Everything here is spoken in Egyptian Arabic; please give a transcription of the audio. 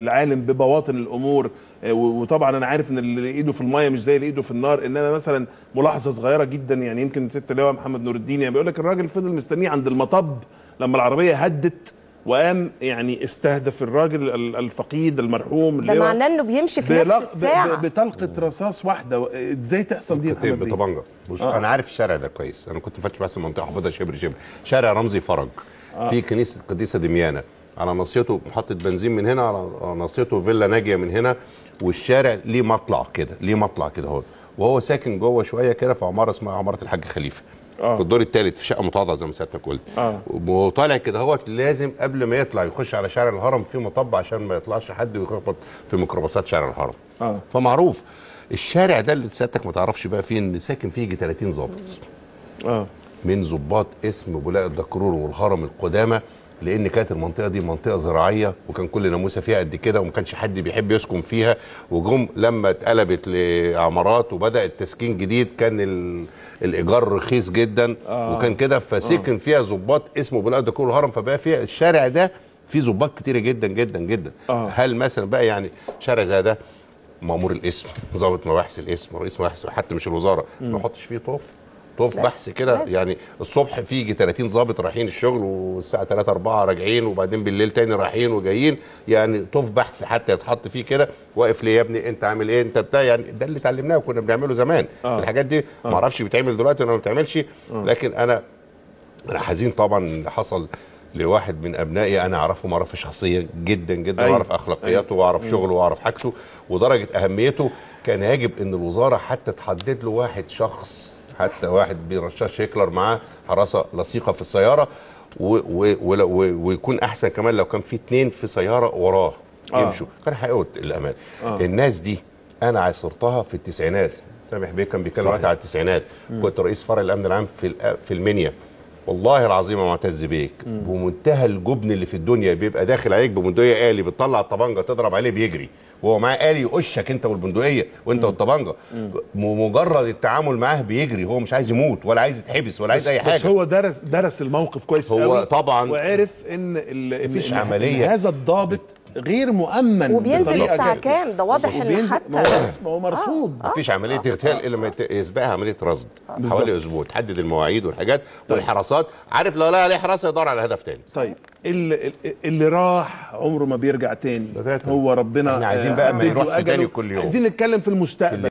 العالم ببواطن الامور آه، و- وطبعا انا عارف ان اللي ايده في الميه مش زي اللي ايده في النار انما مثلا ملاحظه صغيره جدا يعني يمكن ست لواء محمد نور الدين يعني بيقول لك الراجل فضل مستنيه عند المطب لما العربيه هدت وقام يعني استهدف الراجل ال- الفقيد المرحوم ده اللواء معناه انه بيمشي في بلق- نفس ب- الساعه ب- بطلقه رصاص واحده ازاي تحصل دي يا كتيب محمد بيه؟ بطبنجه بص آه. انا عارف الشارع ده كويس انا كنت فاتش بس المنطقه حافظها شبر شبر شارع رمزي فرج في كنيسه القديسه دميانه على ناصيته محطه بنزين من هنا على ناصيته فيلا ناجيه من هنا والشارع ليه مطلع كده ليه مطلع كده اهو وهو ساكن جوه شويه كده في عماره اسمها عماره الحاج خليفه آه. في الدور الثالث في شقه متواضعه زي ما سيادتك قلت آه. وطالع كده هو لازم قبل ما يطلع يخش على شارع الهرم في مطب عشان ما يطلعش حد ويخبط في ميكروباصات شارع الهرم آه. فمعروف الشارع ده اللي سيادتك ما تعرفش بقى فيه ان ساكن فيه يجي 30 ظابط اه من ضباط اسم بولاق الدكرور والهرم القدامى لان كانت المنطقه دي منطقه زراعيه وكان كل ناموسه فيها قد كده وما كانش حد بيحب يسكن فيها وجم لما اتقلبت لعمارات وبدا التسكين جديد كان ال... الايجار رخيص جدا آه. وكان كده فسكن فيها ضباط اسمه بولاق الدكرور والهرم فبقى فيها الشارع ده فيه ضباط كتيره جدا جدا جدا آه. هل مثلا بقى يعني شارع زي ده مامور الاسم ضابط مباحث الاسم رئيس مباحث حتى مش الوزاره ما يحطش فيه طوف طوف لازم. بحث كده لازم. يعني الصبح في يجي 30 ضابط رايحين الشغل والساعه 3 4 راجعين وبعدين بالليل تاني رايحين وجايين يعني طوف بحث حتى يتحط فيه كده واقف ليه يا ابني انت عامل ايه انت بتاع يعني ده اللي اتعلمناه وكنا بنعمله زمان آه. الحاجات دي ما اعرفش بيتعمل دلوقتي ولا ما بتعملش لكن انا انا حزين طبعا اللي حصل لواحد من ابنائي انا اعرفه معرفه شخصيه جدا جدا أيوة. واعرف اخلاقياته واعرف شغله واعرف حاجته ودرجه اهميته كان يجب ان الوزاره حتى تحدد له واحد شخص حتى واحد برشاش هيكلر معاه حراسه لصيقه في السياره و و و و ويكون احسن كمان لو كان في اتنين في سياره وراه آه. يمشوا كان هيقود الامان آه. الناس دي انا عاصرتها في التسعينات سامح بيه كان بيتكلم صحيح. وقتها على التسعينات كنت رئيس فرع الامن العام في الأ- في المنيا والله العظيم يا معتز بيك بمنتهى الجبن اللي في الدنيا بيبقى داخل عليك ببندقيه آلي بتطلع الطبنجه تضرب عليه بيجري وهو معاه آلي يقشك انت والبندقيه وانت والطبنجه مجرد التعامل معاه بيجري هو مش عايز يموت ولا عايز يتحبس ولا عايز اي حاجه بس هو درس درس الموقف كويس هو قوي طبعاً وعرف ان ال- مفيش إن- إن عملية. هذا الضابط غير مؤمن وبينزل بطريقة الساعه كافية. كام ده واضح ان وبينزل- حتى ما هو ما هو مرصود مفيش عمليه اغتيال الا لما يت- يسبقها عمليه رصد بالظبط. حوالي اسبوع تحدد المواعيد والحاجات والحراسات عارف لو لا عليه حراسه يدور على هدف تاني طيب اللي, اللي راح عمره ما بيرجع تاني بتاتا. هو ربنا احنا عايزين بقى ما حدد له يروحش أجله. تاني كل يوم. عايزين نتكلم في المستقبل